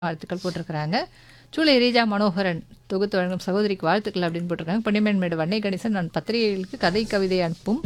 வாழ்த்துக்கள் போட்டிருக்கிறாங்க சூளை ரீஜா மனோகரன் தொகுத்து வழங்கும் சகோதரிக்கு வாழ்த்துக்கள் அப்படின்னு போட்டிருக்காங்க பொன்னிமேன்மேடு வன்னை கணேசன் நான் பத்திரிகைகளுக்கு கதை கவிதை அனுப்பும்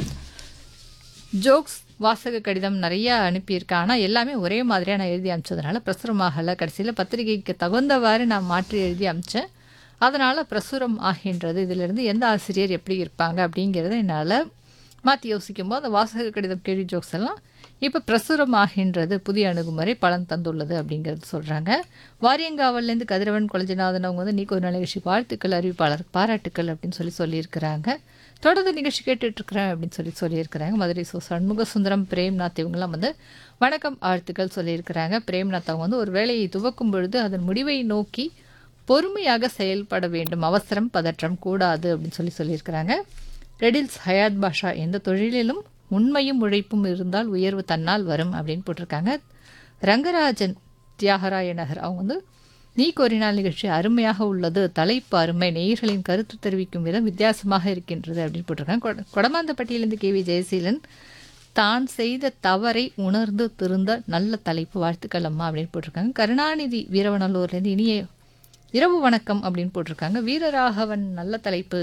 ஜோக்ஸ் வாசக கடிதம் நிறைய அனுப்பியிருக்கேன் ஆனால் எல்லாமே ஒரே மாதிரியாக நான் எழுதி அனுப்பிச்சதுனால பிரசுரமாகலை கடைசியில் பத்திரிகைக்கு தகுந்தவாறு நான் மாற்றி எழுதி அனுப்பிச்சேன் அதனால் பிரசுரம் ஆகின்றது இதிலிருந்து எந்த ஆசிரியர் எப்படி இருப்பாங்க அப்படிங்கிறத என்னால் மாற்றி யோசிக்கும் போது அந்த வாசக கடிதம் கேள்வி ஜோக்ஸ் எல்லாம் இப்போ பிரசுரம் ஆகின்றது புதிய அணுகுமுறை பலன் தந்துள்ளது அப்படிங்கிறது சொல்கிறாங்க வாரியங்காவல்லேருந்து கதிரவன் கொலஞ்சிநாதன் அவங்க வந்து நீக்கு ஒரு நல்ல நிகழ்ச்சி வாழ்த்துக்கள் அறிவிப்பாளர் பாராட்டுக்கள் அப்படின்னு சொல்லி சொல்லியிருக்கிறாங்க தொடர்ந்து நிகழ்ச்சி கேட்டுட்டு இருக்கிறேன் அப்படின்னு சொல்லி சொல்லியிருக்கிறாங்க மதுரை சோ சண்முக சுந்தரம் பிரேம்நாத் இவங்கெல்லாம் வந்து வணக்கம் வாழ்த்துக்கள் சொல்லியிருக்கிறாங்க பிரேம்நாத் அவங்க வந்து ஒரு வேலையை துவக்கும் பொழுது அதன் முடிவை நோக்கி பொறுமையாக செயல்பட வேண்டும் அவசரம் பதற்றம் கூடாது அப்படின்னு சொல்லி சொல்லியிருக்கிறாங்க ரெடில்ஸ் ஹயாத் பாஷா எந்த தொழிலிலும் உண்மையும் உழைப்பும் இருந்தால் உயர்வு தன்னால் வரும் அப்படின்னு போட்டிருக்காங்க ரங்கராஜன் தியாகராய நகர் அவங்க வந்து நீ கோரினால் நிகழ்ச்சி அருமையாக உள்ளது தலைப்பு அருமை நேயர்களின் கருத்து தெரிவிக்கும் விதம் வித்தியாசமாக இருக்கின்றது அப்படின்னு போட்டிருக்காங்க கொட- கொடமாந்தப்பட்டியிலிருந்து கே வி ஜெயசீலன் தான் செய்த தவறை உணர்ந்து திருந்த நல்ல தலைப்பு வாழ்த்துக்கள் அம்மா அப்படின்னு போட்டிருக்காங்க கருணாநிதி வீரவநல்லூர்லேருந்து இனிய இரவு வணக்கம் அப்படின்னு போட்டிருக்காங்க வீரராகவன் நல்ல தலைப்பு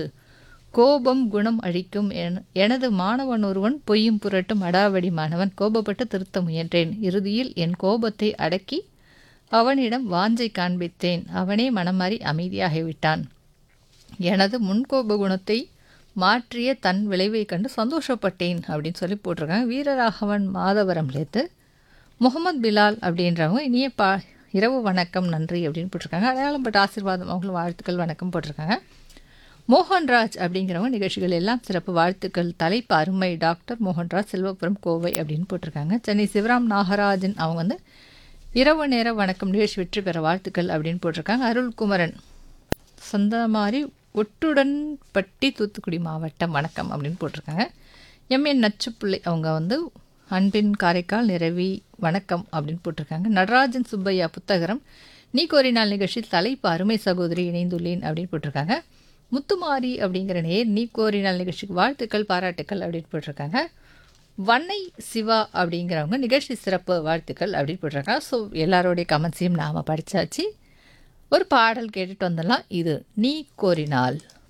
கோபம் குணம் அழிக்கும் என- எனது மாணவன் ஒருவன் பொய்யும் புரட்டும் அடாவடி மாணவன் கோபப்பட்டு திருத்த முயன்றேன் இறுதியில் என் கோபத்தை அடக்கி அவனிடம் வாஞ்சை காண்பித்தேன் அவனே மனமாறி அமைதியாகிவிட்டான் எனது முன்கோப குணத்தை மாற்றிய தன் விளைவை கண்டு சந்தோஷப்பட்டேன் அப்படின்னு சொல்லி போட்டிருக்காங்க வீரராகவன் மாதவரம்லேருந்து முகமது பிலால் அப்படின்றவங்க இனிய பா இரவு வணக்கம் நன்றி அப்படின்னு போட்டிருக்காங்க அடையாளம் பட்ட ஆசீர்வாதம் அவங்களும் வாழ்த்துக்கள் வணக்கம் போட்டிருக்காங்க மோகன்ராஜ் அப்படிங்கிறவங்க நிகழ்ச்சிகள் எல்லாம் சிறப்பு வாழ்த்துக்கள் தலைப்பு அருமை டாக்டர் மோகன்ராஜ் செல்வபுரம் கோவை அப்படின்னு போட்டிருக்காங்க சென்னை சிவராம் நாகராஜன் அவங்க வந்து இரவு நேர வணக்கம் நிகழ்ச்சி வெற்றி பெற வாழ்த்துக்கள் அப்படின்னு போட்டிருக்காங்க அருள்குமரன் சொந்த மாதிரி ஒட்டுடன்பட்டி தூத்துக்குடி மாவட்டம் வணக்கம் அப்படின்னு போட்டிருக்காங்க எம்என் நச்சுப்பிள்ளை அவங்க வந்து அன்பின் காரைக்கால் நிறவி வணக்கம் அப்படின்னு போட்டிருக்காங்க நடராஜன் சுப்பையா புத்தகரம் நீ கோரினால் நிகழ்ச்சியில் தலைப்பு அருமை சகோதரி இணைந்துள்ளேன் அப்படின்னு போட்டிருக்காங்க முத்துமாரி அப்படிங்கிற நேர் நீ கோரினால் நிகழ்ச்சிக்கு வாழ்த்துக்கள் பாராட்டுக்கள் அப்படின்னு போட்டிருக்காங்க வன்னை சிவா அப்படிங்கிறவங்க நிகழ்ச்சி சிறப்பு வாழ்த்துக்கள் அப்படின்னு போட்டிருக்காங்க ஸோ எல்லாரோடைய கமெண்ட்ஸையும் நாம் படித்தாச்சு ஒரு பாடல் கேட்டுட்டு வந்துடலாம் இது நீ கோரினால்